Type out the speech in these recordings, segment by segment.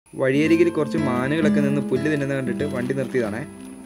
വഴിയരികിൽ കുറച്ച് മാനുകളൊക്കെ നിന്ന് പുല്ല് തിന്നുന്നത് കണ്ടിട്ട് വണ്ടി നിർത്തിയതാണേ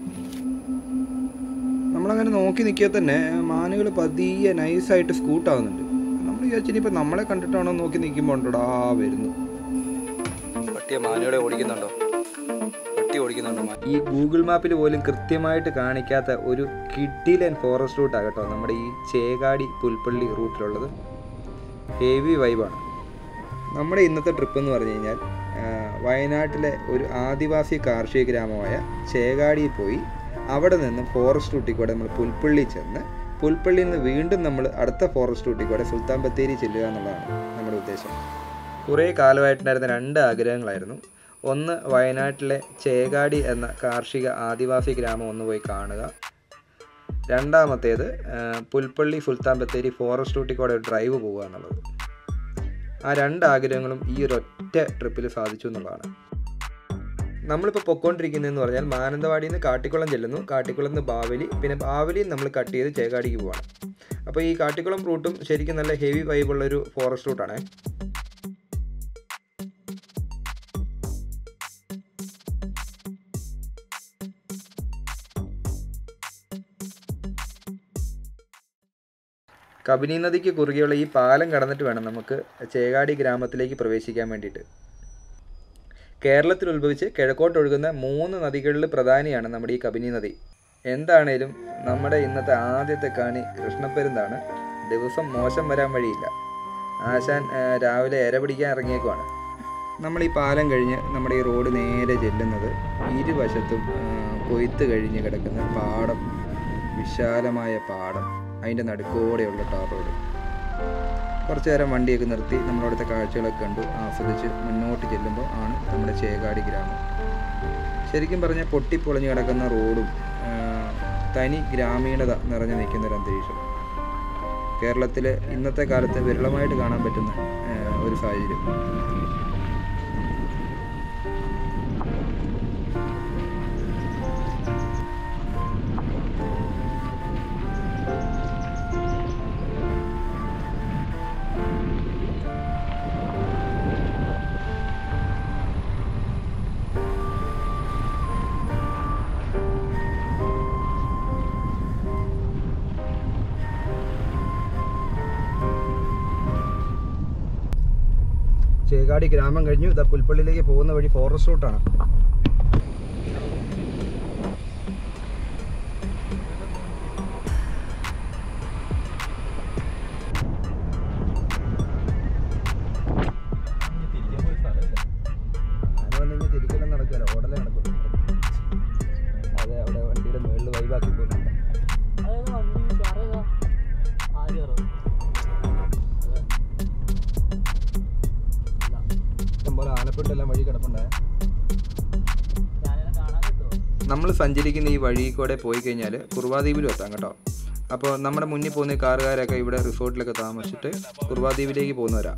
നമ്മളങ്ങനെ നോക്കി നിൽക്കിയാൽ തന്നെ മാനുകൾ പതിയെ നൈസായിട്ട് സ്കൂട്ടാവുന്നുണ്ട് നമ്മൾ വിചാരിച്ചിനിപ്പോൾ നമ്മളെ കണ്ടിട്ടാണോ നോക്കി നിൽക്കുമ്പോൾ ഉണ്ടോടാ വരുന്നു പട്ടിയ മാനുകളെ ഓടിക്കുന്നുണ്ടോ പട്ടി ഓടിക്കുന്നുണ്ടോ ഈ ഗൂഗിൾ മാപ്പിൽ പോലും കൃത്യമായിട്ട് കാണിക്കാത്ത ഒരു കിഡിലൻ ഫോറസ്റ്റ് റൂട്ടാണ് കേട്ടോ നമ്മുടെ ഈ ചേകാടി പുൽപ്പള്ളി റൂട്ടിലുള്ളത് ഹെവി വൈബാണ് നമ്മുടെ ഇന്നത്തെ ട്രിപ്പ് എന്ന് പറഞ്ഞു കഴിഞ്ഞാൽ ആ, വയനാട്ടിലെ ഒരു ആദിവാസി കാർഷിക ഗ്രാമമായ ചേകാടിയിൽ പോയി അവിടെ നിന്നും ഫോറസ്റ്റ് റൂട്ടിൽ കൂടെ നമ്മൾ പുൽപ്പള്ളി ചെന്ന് പുൽപ്പള്ളിയിൽ നിന്ന് വീണ്ടും നമ്മൾ അടുത്ത ഫോറസ്റ്റ് റൂട്ടിൽ കൂടെ സുൽത്താൻ ബത്തേരി ചെല്ലുക എന്നുള്ളതാണ് നമ്മുടെ ഉദ്ദേശം കുറേ കാലമായിട്ടുണ്ടായിരുന്ന രണ്ട് ആഗ്രഹങ്ങളായിരുന്നു ഒന്ന് വയനാട്ടിലെ ചേകാടി എന്ന കാർഷിക ആദിവാസി ഗ്രാമം ഒന്ന് പോയി കാണുക രണ്ടാമത്തേത് ആ, പുൽപ്പള്ളി സുൽത്താൻ ബത്തേരി ഫോറസ്റ്റ് റൂട്ടിൽ കൂടെ ഒരു ഡ്രൈവ് പോവുക എന്നുള്ളത് ആ രണ്ട് ആഗ്രഹങ്ങളും ഈ ഒരൊറ്റ ട്രിപ്പിൽ സാധിച്ചു എന്നുള്ളതാണ് നമ്മളിപ്പോൾ പൊക്കോണ്ടിരിക്കുന്നതെന്ന് പറഞ്ഞാൽ മാനന്തവാടിയിൽ നിന്ന് കാട്ടിക്കുളം ചെല്ലുന്നു കാട്ടിക്കുളം നിന്ന് ബാവലി പിന്നെ ബാവലിയിൽ നമ്മൾ കട്ട് ചെയ്ത് ചേകാടിക്ക് പോവാണ് അപ്പോൾ ഈ കാട്ടിക്കുളം റൂട്ടും ശരിക്കും നല്ല ഹെവി വൈബുള്ളൊരു ഫോറസ്റ്റ് റൂട്ടാണ് കബനി നദിക്ക് കുറുകെയുള്ള ഈ പാലം കടന്നിട്ട് വേണം നമുക്ക് ചേകാടി ഗ്രാമത്തിലേക്ക് പ്രവേശിക്കാൻ വേണ്ടിയിട്ട് കേരളത്തിൽ ഉത്ഭവിച്ച് കിഴക്കോട്ട് ഒഴുകുന്ന മൂന്ന് നദികളിൽ പ്രധാനിയാണ് നമ്മുടെ ഈ കബനി നദി എന്താണേലും നമ്മുടെ ഇന്നത്തെ ആദ്യത്തെ കാണി കൃഷ്ണപ്പെരുന്താണ് ദിവസം മോശം വരാൻ വഴിയില്ല ആശാൻ ആ, രാവിലെ എര പിടിക്കാൻ ഇറങ്ങിയേക്കുവാണ് നമ്മൾ ഈ പാലം കഴിഞ്ഞ് നമ്മുടെ ഈ റോഡ് നേരെ ചെല്ലുന്നത് ഇരുവശത്തും ആ, കൊയ്ത്ത് കഴിഞ്ഞ് കിടക്കുന്ന പാടം വിശാലമായ പാടം അതിൻ്റെ നടുക്കോടെയുള്ള ടാർ റോഡ് കുറച്ച് നേരം വണ്ടിയൊക്കെ നിർത്തി നമ്മളവിടുത്തെ കാഴ്ചകളൊക്കെ കണ്ടു ആസ്വദിച്ച് മുന്നോട്ട് ചെല്ലുമ്പോൾ ആണ് നമ്മുടെ ചേകാടി ഗ്രാമം ശരിക്കും പറഞ്ഞാൽ പൊട്ടിപ്പൊളിഞ്ഞ് കിടക്കുന്ന റോഡും ആ, തനി ഗ്രാമീണത നിറഞ്ഞു നിൽക്കുന്ന ഒരു അന്തരീക്ഷം കേരളത്തിൽ ഇന്നത്തെ കാലത്ത് വിരളമായിട്ട് കാണാൻ പറ്റുന്ന ആ, ഒരു സാഹചര്യം ചേകാടി ഗ്രാമം കഴിഞ്ഞു ഇതാ പുൽപ്പള്ളിയിലേക്ക് പോകുന്ന വഴി ഫോറസ്റ്റ് റൂട്ടാണ് അത് വന്നു കഴിഞ്ഞാൽ തിരിക്കലും നടക്കില്ല ഓടലേ നടക്കുള്ളൂ അതെ അവിടെ വണ്ടിയുടെ മുകളിൽ വൈബാക്കി പോയിട്ടുണ്ട് ഇഷ്ടംപോലെ ആനപ്പിണ്ടെല്ലാം വഴി കിടപ്പുണ്ടേ നമ്മൾ സഞ്ചരിക്കുന്ന ഈ വഴി കൂടെ പോയി കഴിഞ്ഞാൽ കുർവാദ്വീപിലും എത്താം കേട്ടോ അപ്പോൾ നമ്മുടെ മുന്നിൽ പോകുന്ന ഈ കാറുകാരൊക്കെ ഇവിടെ റിസോർട്ടിലൊക്കെ താമസിച്ചിട്ട് കുർവാദ്വീപിലേക്ക് പോകുന്നവരാ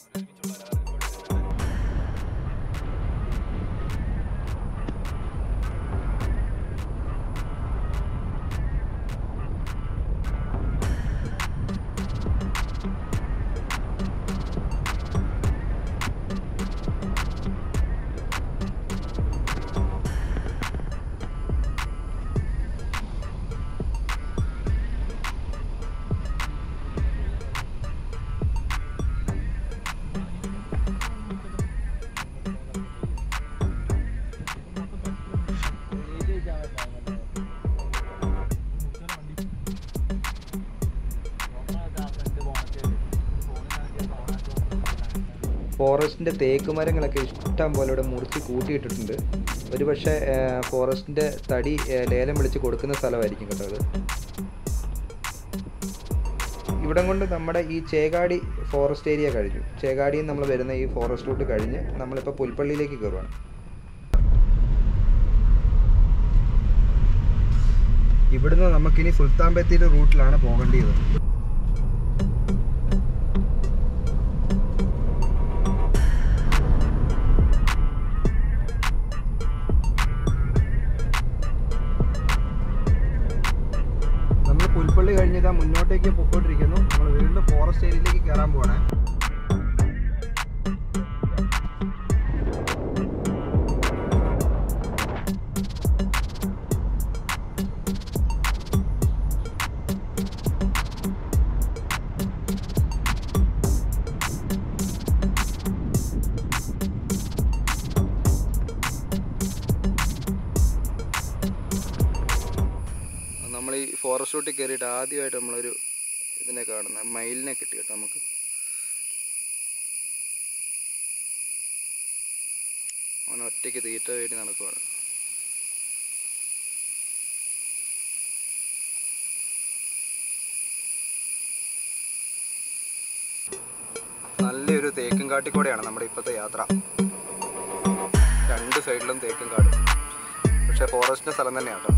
ഫോറസ്റ്റിൻ്റെ തേക്ക് മരങ്ങളൊക്കെ ഇഷ്ടം പോലെ ഇവിടെ മുറിച്ച് കൂട്ടിയിട്ടിട്ടുണ്ട് ഒരു പക്ഷേ ഫോറസ്റ്റിൻ്റെ തടി ആ, ലേലം വിളിച്ച് കൊടുക്കുന്ന സ്ഥലമായിരിക്കും കേട്ടോ അത് ഇവിടം കൊണ്ട് നമ്മുടെ ഈ ചേകാടി ഫോറസ്റ്റ് ഏരിയ കഴിഞ്ഞു ചേകാടിയിൽ നമ്മൾ വരുന്ന ഈ ഫോറസ്റ്റ് റൂട്ട് കഴിഞ്ഞ് നമ്മളിപ്പോൾ പുൽപ്പള്ളിയിലേക്ക് കയറുവാണ് ഇവിടുന്ന് നമുക്കിനി സുൽത്താൻ ബത്തേരി റൂട്ടിലാണ് പോകേണ്ടത് നമ്മൾ പുൽപ്പള്ളി കഴിഞ്ഞ് ഇതാ മുന്നോട്ടേക്ക് പൊക്കോണ്ടിരിക്കുന്നു നമ്മൾ വീണ്ടും ഫോറസ്റ്റ് ഏരിയയിലേക്ക് കയറാൻ പോകണേ ഈ ഫോറസ്റ്റ് റൂട്ടിൽ കയറിയിട്ട് ആദ്യമായിട്ട് നമ്മളൊരു ഇതിനെ കാണുന്നത് മയിലിനെ കിട്ടി കേട്ടോ നമുക്ക് അവൻ ഒറ്റയ്ക്ക് തീറ്റ വേണ്ടി നടക്കുവാണ് നല്ലൊരു തേക്കും കാട്ടിക്കൂടെയാണ് നമ്മുടെ ഇപ്പോഴത്തെ യാത്ര രണ്ട് സൈഡിലും തേക്കും കാട് പക്ഷേ ഫോറസ്റ്റിൻ്റെ സ്ഥലം തന്നെയാണ് കേട്ടോ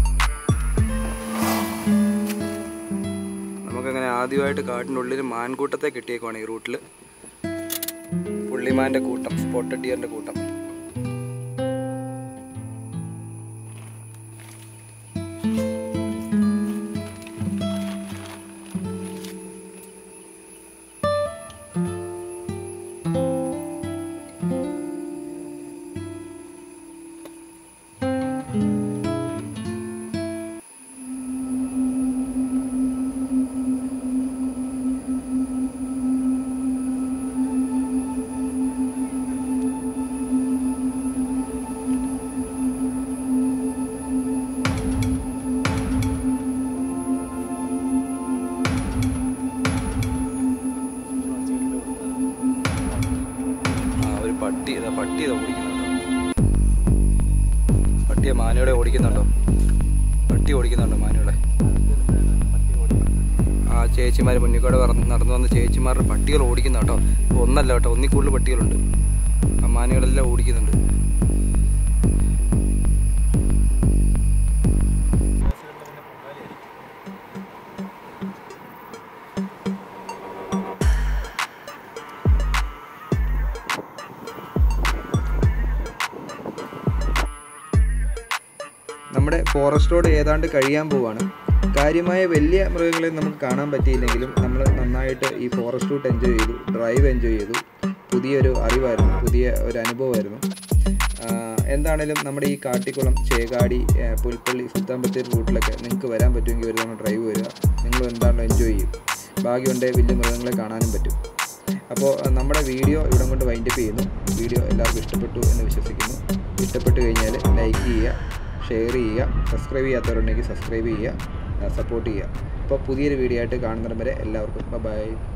നമുക്കങ്ങനെ ആദ്യമായിട്ട് കാട്ടിനുള്ളിൽ മാൻകൂട്ടത്തെ കിട്ടിയേക്കുവാണ് ഈ റൂട്ടിൽ പുള്ളിമാൻ്റെ കൂട്ടം സ്പോട്ടഡ് ഡിയറിൻ്റെ കൂട്ടം ആ ഒരു പട്ടി ഇതാ പട്ടി ഇതാ ഓടിക്കുന്നുണ്ടോ പട്ടിയെ മാനുകളെ ഓടിക്കുന്നുണ്ടോ പട്ടി ഓടിക്കുന്നുണ്ടോ മാനുകളെ ആ ചേച്ചിമാർ മുന്നിൽ കൂടെ പറന്ന് നടന്നു വന്ന ചേച്ചിമാരുടെ പട്ടികൾ ഓടിക്കുന്ന കേട്ടോ ഒന്നല്ല കേട്ടോ ഒന്നിൽ കൂടുതൽ പട്ടികളുണ്ട് ആ മാനുകളെല്ലാം ഓടിക്കുന്നുണ്ട് നമ്മുടെ ഫോറസ്റ്റ് റോഡ് ഏതാണ്ട് കഴിയാൻ പോവാണ് കാര്യമായ വലിയ മൃഗങ്ങളെ നമുക്ക് കാണാൻ പറ്റിയില്ലെങ്കിലും നമ്മൾ നന്നായിട്ട് ഈ ഫോറസ്റ്റ് റൂട്ട് എൻജോയ് ചെയ്തു ഡ്രൈവ് എൻജോയ് ചെയ്തു പുതിയൊരു അറിവായിരുന്നു പുതിയ ഒരു അനുഭവമായിരുന്നു ആ, എന്താണേലും നമ്മുടെ ഈ കാട്ടിക്കുളം ചേകാടി ആ, പുൽപ്പള്ളി സുൽത്താൻ ബത്തേരി റൂട്ടിലൊക്കെ നിങ്ങൾക്ക് വരാൻ പറ്റുമെങ്കിൽ ഒരു തവണ ഡ്രൈവ് വരിക നിങ്ങൾ എന്താണോ എൻജോയ് ചെയ്യും ഭാഗ്യമുണ്ടെങ്കിൽ വലിയ മൃഗങ്ങളെ കാണാനും പറ്റും അപ്പോൾ ആ, നമ്മുടെ വീഡിയോ ഇവിടം കൊണ്ട് വൈൻഡപ്പ് ചെയ്യുന്നു വീഡിയോ എല്ലാവർക്കും ഇഷ്ടപ്പെട്ടു എന്ന് വിശ്വസിക്കുന്നു ഇഷ്ടപ്പെട്ട് കഴിഞ്ഞാൽ ലൈക്ക് ചെയ്യുക ഷെയർ ചെയ്യുക സബ്സ്ക്രൈബ് ചെയ്യാത്തവരുണ്ടെങ്കിൽ സബ്സ്ക്രൈബ് ചെയ്യുക സപ്പോർട്ട് ചെയ്യുക അപ്പോൾ പുതിയൊരു വീഡിയോ ആയിട്ട് കാണുന്നിടം വരെ എല്ലാവർക്കും ബൈ